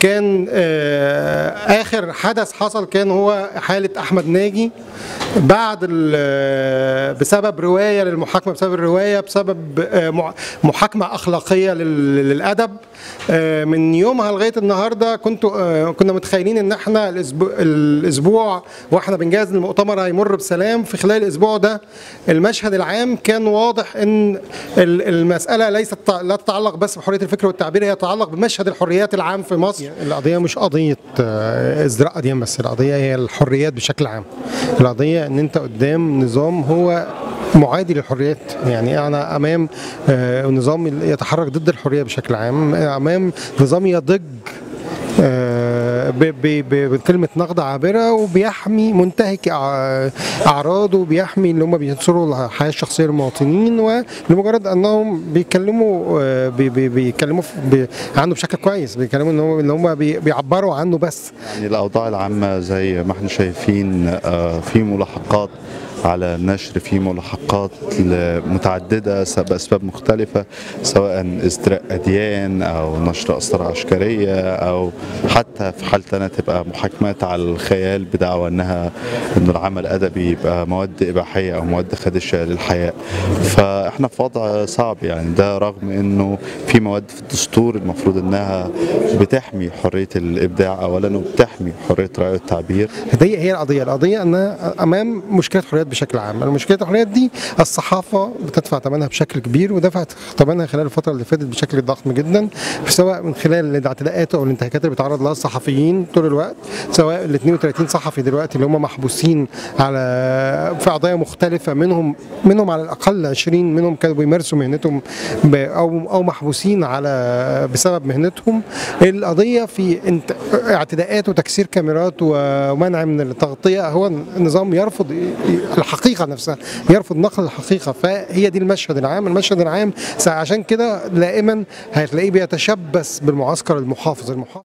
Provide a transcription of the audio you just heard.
كان آه، اخر حدث حصل كان هو حاله احمد ناجي بعد ال- بسبب روايه للمحاكمه بسبب الروايه بسبب آه، مع- محاكمه اخلاقيه لل- للادب آه، من يومها لغايه النهارده كنت آه، كنا متخيلين ان احنا الاسبوع الاسبوع واحنا بنجهز المؤتمر هيمر بسلام في خلال الاسبوع ده المشهد العام كان واضح ان ال- المساله ليست تع- لا تتعلق بس بحريه الفكر والتعبير هي تتعلق بمشهد الحريات العام في مصر القضيه مش قضيه آه، ازدراء اديان بس القضيه هي الحريات بشكل عام القضيه ان انت قدام نظام هو معادي للحريات يعني انا امام آه، نظام يتحرك ضد الحريه بشكل عام امام نظام يضج آه، ب- ب- ب- بكلمة نقد عابرة وبيحمي منتهك أع- أعراضه وبيحمي اللي هم بينصروا الحياة الشخصية للمواطنين ولمجرد أنهم بيتكلموا آه، بي- بي- بيتكلموا في- بي- عنه بشكل كويس بيتكلموا إن هم إن هم بي- بيعبروا عنه بس يعني الأوضاع العامة زي ما احنا شايفين آه، في ملاحقات على النشر في ملاحقات متعددة س- بأسباب مختلفة سواء ازدراء أديان أو نشر أسرار عسكرية أو حتى في حالتنا تبقى محاكمات على الخيال بدعوى أنها أنه العمل أدبي يبقى مواد إباحية أو مواد خادشة للحياة فإحنا في وضع صعب يعني ده رغم أنه في مواد في الدستور المفروض أنها بتحمي حرية الإبداع أولا وبتحمي حرية الرأي والتعبير دي هي القضيه القضيه ان امام مشكله حريات بشكل عام مشكله الحريات دي الصحافه بتدفع ثمنها بشكل كبير ودفعت ثمنها خلال الفتره اللي فاتت بشكل ضخم جدا سواء من خلال الاعتداءات او الانتهاكات اللي بيتعرض لها الصحفيين طول الوقت سواء ال 32 صحفي دلوقتي اللي هم محبوسين على في قضايا مختلفه منهم منهم على الاقل 20 منهم كانوا بيمارسوا مهنتهم ب- او او محبوسين على بسبب مهنتهم القضيه في انت اعتداءات وتكسير كاميرات ومنع من التغطيه هو النظام يرفض الحقيقه نفسها يرفض نقل الحقيقه فهي دي المشهد العام المشهد العام عشان كده دائما هتلاقيه بيتشبث بالمعسكر المحافظ المحافظ